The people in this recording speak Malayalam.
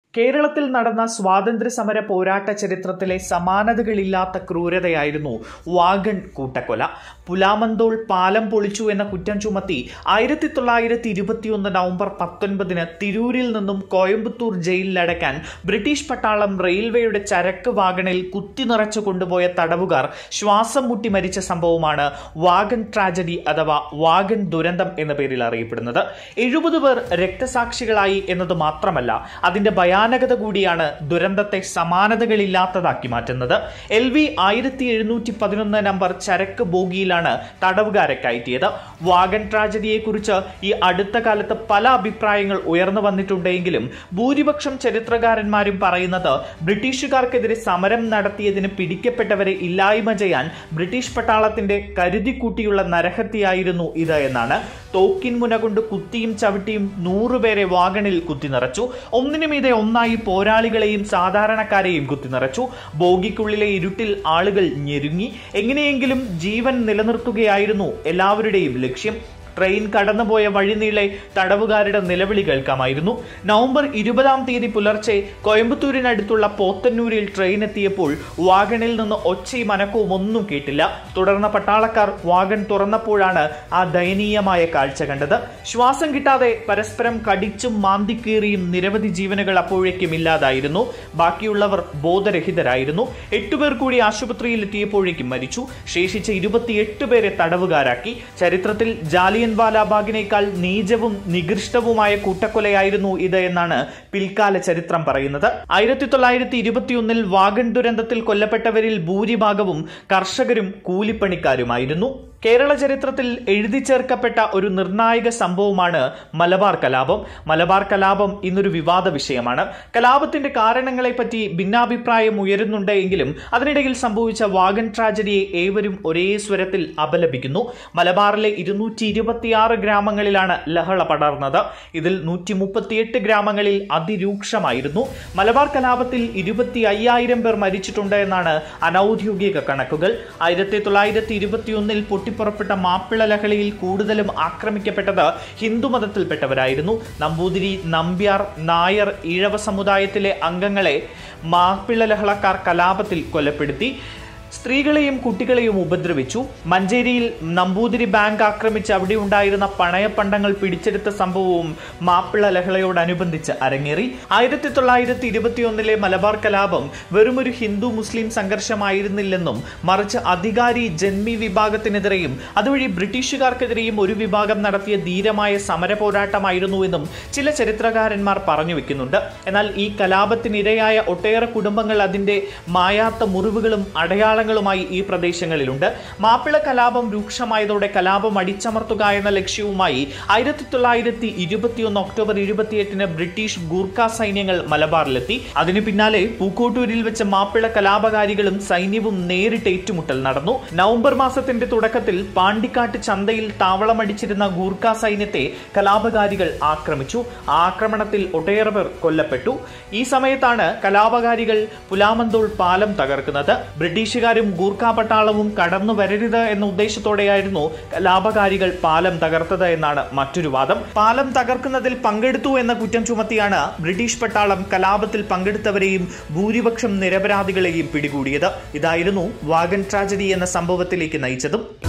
കേരളത്തിൽ നടന്ന സ്വാതന്ത്ര്യ സമര പോരാട്ട ചരിത്രത്തിലെ സമാനതകളില്ലാത്ത ക്രൂരതയായിരുന്നു വാഗൺ കൂട്ടക്കൊല പുലാമന്തോൾ പാലം പൊളിച്ചു എന്ന കുറ്റം ചുമത്തി ആയിരത്തി തൊള്ളായിരത്തി ഇരുപത്തിയൊന്ന് നവംബർ പത്തൊൻപതിന് തിരൂരിൽ നിന്നും കോയമ്പത്തൂർ ജയിലിലടക്കാൻ ബ്രിട്ടീഷ് പട്ടാളം റെയിൽവേയുടെ ചരക്ക് വാഗണിൽ കുത്തി നിറച്ചു കൊണ്ടുപോയ തടവുകാർ ശ്വാസം മുട്ടി മരിച്ച സംഭവമാണ് വാഗൺ ട്രാജഡി അഥവാ വാഗൺ ദുരന്തം എന്ന പേരിൽ അറിയപ്പെടുന്നത് എഴുപത് പേർ രക്തസാക്ഷികളായി എന്നത് മാത്രമല്ല അതിന്റെ ഭയാനകത കൂടിയാണ് ദുരന്തത്തെ സമാനതകളില്ലാത്തതാക്കി മാറ്റുന്നത് എൽ വി ആയിരത്തി എഴുന്നൂറ്റി പതിനൊന്ന് നമ്പർ ചരക്ക് ബോഗിയിലാണ് തടവുകാരെ കയറ്റിയത് വാഗൺ ട്രാജഡിയെക്കുറിച്ച് ഈ അടുത്ത കാലത്ത് പല അഭിപ്രായങ്ങൾ ഉയർന്നു വന്നിട്ടുണ്ടെങ്കിലും ഭൂരിപക്ഷം ചരിത്രകാരന്മാരും പറയുന്നത് ബ്രിട്ടീഷുകാർക്കെതിരെ സമരം നടത്തിയതിന് പിടിക്കപ്പെട്ടവരെ ഇല്ലായ്മ ചെയ്യാൻ ബ്രിട്ടീഷ് പട്ടാളത്തിന്റെ കരുതിക്കൂട്ടിയുള്ള നരഹത്യയായിരുന്നു ഇത് എന്നാണ് തോക്കിൻ മുന കൊണ്ട് കുത്തിയും ചവിട്ടിയും നൂറുപേരെ വാഗണിൽ കുത്തി നിറച്ചു ഒന്നിനുമീതെ ഒന്നായി പോരാളികളെയും സാധാരണക്കാരെയും കുത്തി നിറച്ചു ബോഗിക്കുള്ളിലെ ഇരുട്ടിൽ ആളുകൾ ഞെരുങ്ങി എങ്ങനെയെങ്കിലും ജീവൻ നിലനിർത്തുകയായിരുന്നു എല്ലാവരുടെയും ലക്ഷ്യം ട്രെയിൻ കടന്നുപോയ വഴിനീളെ തടവുകാരുടെ നിലവിളി കേൾക്കാമായിരുന്നു നവംബർ ഇരുപതാം തീയതി പുലർച്ചെ കോയമ്പത്തൂരിനടുത്തുള്ള പോത്തന്നൂരിൽ ട്രെയിൻ എത്തിയപ്പോൾ വാഗണിൽ നിന്ന് ഒച്ചയും അനക്കവും ഒന്നും കേട്ടില്ല തുടർന്ന് പട്ടാളക്കാർ വാഗൺ തുറന്നപ്പോഴാണ് ആ ദയനീയമായ കാഴ്ച കണ്ടത് ശ്വാസം കിട്ടാതെ പരസ്പരം കടിച്ചും മാന്തിക്കീറിയും നിരവധി ജീവനുകൾ അപ്പോഴേക്കും ഇല്ലാതായിരുന്നു ബാക്കിയുള്ളവർ ബോധരഹിതരായിരുന്നു എട്ടുപേർ കൂടി ആശുപത്രിയിൽ എത്തിയപ്പോഴേക്കും മരിച്ചു ശേഷിച്ച ഇരുപത്തിയെട്ട് പേരെ തടവുകാരാക്കി ചരിത്രത്തിൽ ജാലിയൻ വാലാബാഗിനേക്കാൾ നീചവും നികൃഷ്ടവുമായ കൂട്ടക്കൊലയായിരുന്നു ഇത് എന്നാണ് പിൽക്കാല ചരിത്രം പറയുന്നത് ആയിരത്തി തൊള്ളായിരത്തി ഇരുപത്തിയൊന്നിൽ വാഗൺ ദുരന്തത്തിൽ കൊല്ലപ്പെട്ടവരിൽ ഭൂരിഭാഗവും കർഷകരും കൂലിപ്പണിക്കാരുമായിരുന്നു കേരള ചരിത്രത്തിൽ എഴുതി ചേർക്കപ്പെട്ട ഒരു നിർണായക സംഭവമാണ് മലബാർ കലാപം മലബാർ കലാപം ഇന്നൊരു വിവാദ വിഷയമാണ് കലാപത്തിന്റെ കാരണങ്ങളെപ്പറ്റി ഭിന്നാഭിപ്രായം ഉയരുന്നുണ്ട് എങ്കിലും അതിനിടയിൽ സംഭവിച്ച വാഗൺ ട്രാജഡിയെ ഏവരും ഒരേ സ്വരത്തിൽ അപലപിക്കുന്നു മലബാറിലെ ഇരുന്നൂറ്റി ഇരുപത്തിയാറ് ഗ്രാമങ്ങളിലാണ് ലഹള പടർന്നത് ഇതിൽ നൂറ്റി മുപ്പത്തിയെട്ട് ഗ്രാമങ്ങളിൽ അതിരൂക്ഷമായിരുന്നു മലബാർ കലാപത്തിൽ ഇരുപത്തി അയ്യായിരം പേർ മരിച്ചിട്ടുണ്ട് എന്നാണ് അനൌദ്യോഗിക കണക്കുകൾ ആയിരത്തി തൊള്ളായിരത്തി ഇരുപത്തിയൊന്നിൽ പൊട്ടിപ്പുറപ്പെട്ട മാപ്പിള ലഹളയിൽ കൂടുതലും ആക്രമിക്കപ്പെട്ടത് ഹിന്ദുമതത്തിൽപ്പെട്ടവരായിരുന്നു നമ്പൂതിരി നമ്പ്യാർ നായർ ഈഴവ സമുദായത്തിലെ അംഗങ്ങളെ മാപ്പിള ലഹളക്കാർ കലാപത്തിൽ കൊലപ്പെടുത്തി സ്ത്രീകളെയും കുട്ടികളെയും ഉപദ്രവിച്ചു മഞ്ചേരിയിൽ നമ്പൂതിരി ബാങ്ക് ആക്രമിച്ച് അവിടെ ഉണ്ടായിരുന്ന പണയപ്പണ്ടങ്ങൾ പിടിച്ചെടുത്ത സംഭവവും മാപ്പിള ലഹളയോടനുബന്ധിച്ച് അരങ്ങേറി ആയിരത്തി തൊള്ളായിരത്തി ഇരുപത്തിയൊന്നിലെ മലബാർ കലാപം വെറുമൊരു ഹിന്ദു മുസ്ലിം സംഘർഷമായിരുന്നില്ലെന്നും മറിച്ച് അധികാരി ജന്മി വിഭാഗത്തിനെതിരെയും അതുവഴി ബ്രിട്ടീഷുകാർക്കെതിരെയും ഒരു വിഭാഗം നടത്തിയ ധീരമായ സമര പോരാട്ടമായിരുന്നുവെന്നും ചില ചരിത്രകാരന്മാർ പറഞ്ഞു വെക്കുന്നുണ്ട് എന്നാൽ ഈ കലാപത്തിനിരയായ ഒട്ടേറെ കുടുംബങ്ങൾ അതിന്റെ മായാത്ത മുറിവുകളും അടയാള അടയാളങ്ങളുമായി ഈ പ്രദേശങ്ങളിലുണ്ട് മാപ്പിള കലാപം രൂക്ഷമായതോടെ കലാപം അടിച്ചമർത്തുക എന്ന ലക്ഷ്യവുമായി ആയിരത്തി തൊള്ളായിരത്തി ഇരുപത്തിയൊന്ന് ഒക്ടോബർ ഇരുപത്തിയെട്ടിന് ബ്രിട്ടീഷ് ഗൂർഖ സൈന്യങ്ങൾ മലബാറിലെത്തി അതിനു പിന്നാലെ പൂക്കോട്ടൂരിൽ വെച്ച മാപ്പിള കലാപകാരികളും സൈന്യവും നേരിട്ട് ഏറ്റുമുട്ടൽ നടന്നു നവംബർ മാസത്തിന്റെ തുടക്കത്തിൽ പാണ്ടിക്കാട്ട് ചന്തയിൽ താവളമടിച്ചിരുന്ന ഗൂർഖ സൈന്യത്തെ കലാപകാരികൾ ആക്രമിച്ചു ആക്രമണത്തിൽ ഒട്ടേറെ പേർ കൊല്ലപ്പെട്ടു ഈ സമയത്താണ് കലാപകാരികൾ പുലാമന്തോൾ പാലം തകർക്കുന്നത് ബ്രിട്ടീഷുകാർ ബ്രിട്ടീഷുകാരും ഗൂർഖ പട്ടാളവും കടന്നു വരരുത് എന്ന ഉദ്ദേശത്തോടെയായിരുന്നു ലാഭകാരികൾ പാലം തകർത്തത് എന്നാണ് മറ്റൊരു വാദം പാലം തകർക്കുന്നതിൽ പങ്കെടുത്തു എന്ന കുറ്റം ചുമത്തിയാണ് ബ്രിട്ടീഷ് പട്ടാളം കലാപത്തിൽ പങ്കെടുത്തവരെയും ഭൂരിപക്ഷം നിരപരാധികളെയും പിടികൂടിയത് ഇതായിരുന്നു വാഗൻ ട്രാജഡി എന്ന സംഭവത്തിലേക്ക് നയിച്ചതും